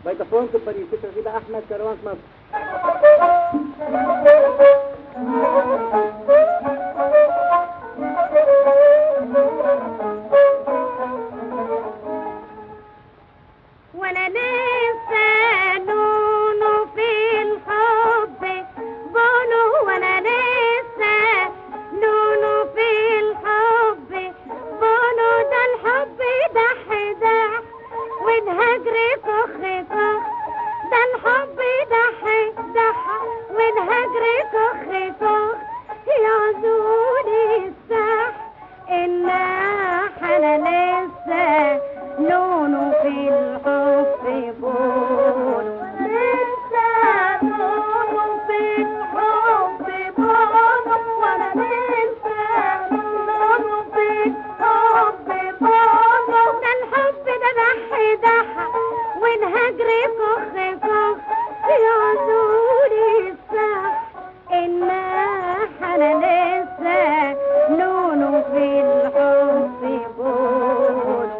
ميكروفون كبري شكرا كده احمد كروان مصر وانا لسه نونو في الحب بونو وانا لسه نونو في الحب بونو ده الحب دح دح والهجر كخ كخ ده الحب دح دح والهجر كخ كخ يعزوني السح إنها حنا لسه نونو في الحب بونو لسه نونو في الحب بونو وانا لسه نونو في الحب بونو ده الحب ده دح دح والهجر كخ كخ يعزوني السح إنها حنا لسه نونو في الحب بونو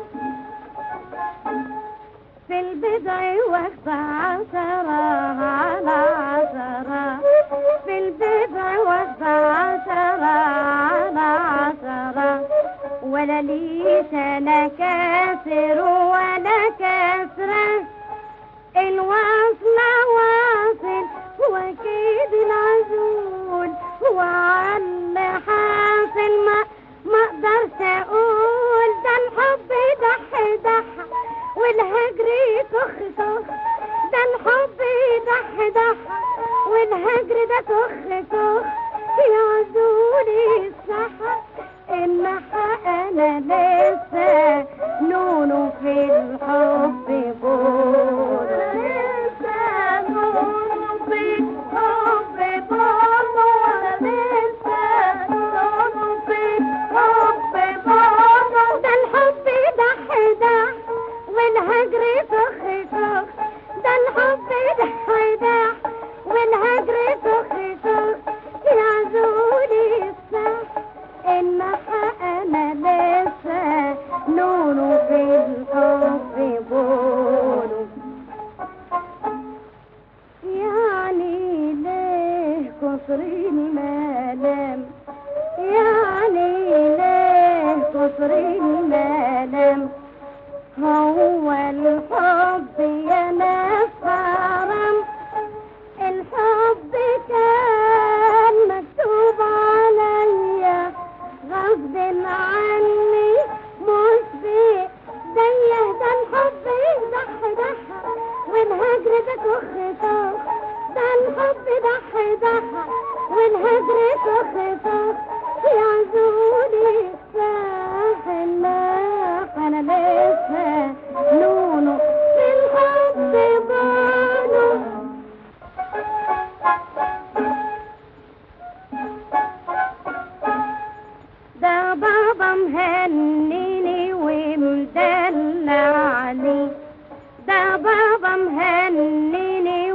في البدع وقت عشرة على عشرة في البدع وقت عشرة على عشرة ولا ليش أنا كاسر ولا كسرة الوصلة واصل وأكيد العزول وعلى حاصل ما ما اقدرش اقول ده الحب دح دح والهجر كخ كخ ده الحب دح دح والهجر ده كخ كخ يعزوني الصح انها انا لسه نونو في الحب بول لسه نونو في الحب بول لسه نونو في الحب بول ده الحب دح دح والهجر كخ كخ ده الحب دح دح والهجر كخ كخ يعزوني الصح انها انا لسه نونو في الحب بونو يعني ليه كسر الملام يعني ليه كسر الملام هو الحب يا ناس حرام الحب كان مكتوب عليا غصب عني مش بإيديا ده الحب دح دح والهجر ده كخ كخ ده الحب دح دح والهجر كخ كخ يعزوني الساحل لا انا لسه نونو في الحب بانو ده بابا مهنيني ومدلعني ده بابا مهنيني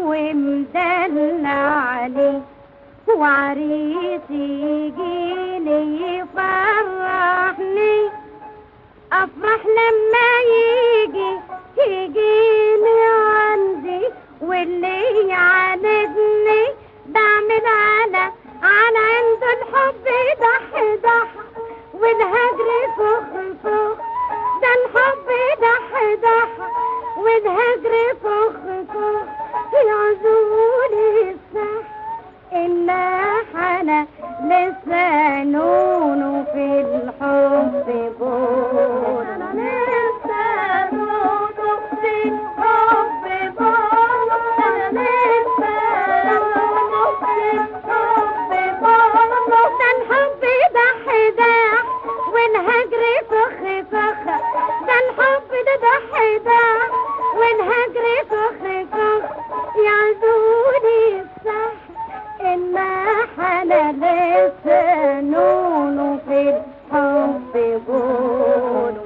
ومدلعني وعريسي يجيني يفرحني افرح لما يجي يجيني عندي واللي يعاندني بعمل على على عند الحب دح دح والهجر فخ فخ ده الحب دح دح والهجر فخ فخ يعزوني الصح إلا حنا لسه نونو في الحب بول لسه نونو في الحب بول لسه نونو في الحب بول ده الحب دح دح والهجر فخ فخ ده الحب ده دح دح والهجر فخ فخ يعزوني الصح إلا حنا لسه نونو في الحب بونو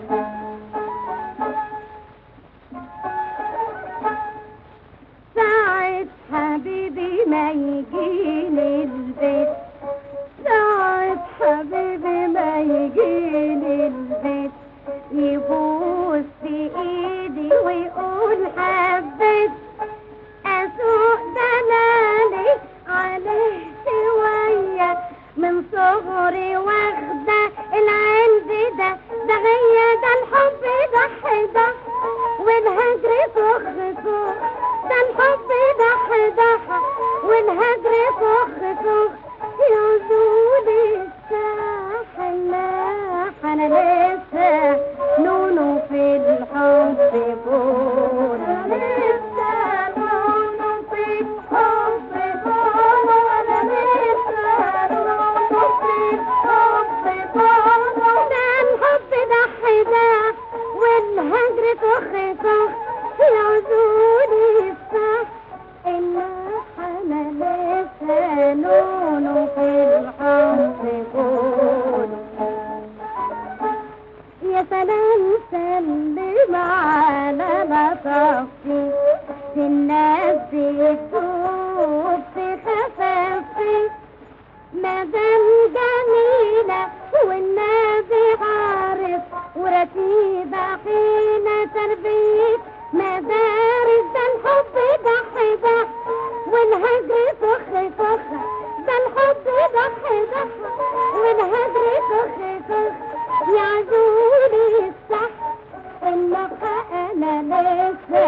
ساعة حبيبي ما يجيني البيت ساعة حبيبي ما يجيني البيت يبوس في ايدي ويقول حبيت فخ فخ ده الحب دح دح والهجر فخ فخ يعزولي الساحل لاح انا لسه نونو في الحب بول انا لسه نونو في الحب بول انا لسه نونو في الحب بول ده الحب دح دح والهجر فخ فخ يعزوني الصح إلا أنا لسه نونو في الحب قولوا يا سلام سلم على لطفي في الناس بتدوب في خفافي مدام جميلة والنبي عارف ورتيبة حين تربية مدارس ده الحب ضح ضح والهجر فخ فخ ده الحب ضح ضح والهجر فخ فخ يعزولي الصح إنك أنا لسه